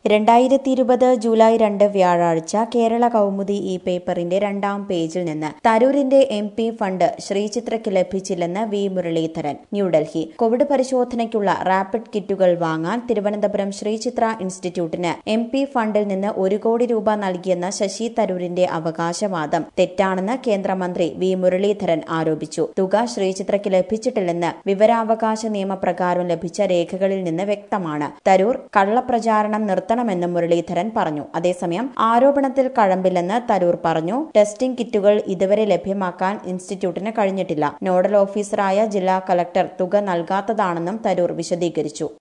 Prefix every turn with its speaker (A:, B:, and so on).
A: രണ്ടായിരത്തി ഇരുപത് ജൂലൈ രണ്ട് വ്യാഴാഴ്ച കേരള കൗമുദി ഈ പേപ്പറിന്റെ രണ്ടാം പേജിൽ നിന്ന് തരൂരിന്റെ എം പി ഫണ്ട് ശ്രീചിത്രയ്ക്ക് ലഭിച്ചില്ലെന്ന് വി മുരളീധരൻ ന്യൂഡൽഹി കോവിഡ് പരിശോധനയ്ക്കുള്ള റാപ്പിഡ് കിറ്റുകൾ വാങ്ങാൻ തിരുവനന്തപുരം ശ്രീചിത്ര ഇൻസ്റ്റിറ്റ്യൂട്ടിന് എം പി ഫണ്ടിൽ നിന്ന് ഒരു കോടി രൂപ നൽകിയെന്ന ശശി തരൂരിന്റെ അവകാശവാദം തെറ്റാണെന്ന് കേന്ദ്രമന്ത്രി വി മുരളീധരൻ ആരോപിച്ചു തുക ശ്രീചിത്രയ്ക്ക് ലഭിച്ചിട്ടില്ലെന്ന് വിവരാവകാശ നിയമപ്രകാരം ലഭിച്ച രേഖകളിൽ നിന്ന് വ്യക്തമാണ് തരൂർ കള്ളപ്രചാരണം നിർത്തണമെന്നും മുരളീധരൻ പറഞ്ഞു അതേസമയം ആരോപണത്തിൽ കഴമ്പില്ലെന്ന് തരൂർ പറഞ്ഞു ടെസ്റ്റിംഗ് കിറ്റുകൾ ഇതുവരെ ലഭ്യമാക്കാൻ ഇൻസ്റ്റിറ്റ്യൂട്ടിന് കഴിഞ്ഞിട്ടില്ല നോഡൽ ഓഫീസറായ ജില്ലാ കലക്ടർ തുക നൽകാത്തതാണെന്നും തരൂർ വിശദീകരിച്ചു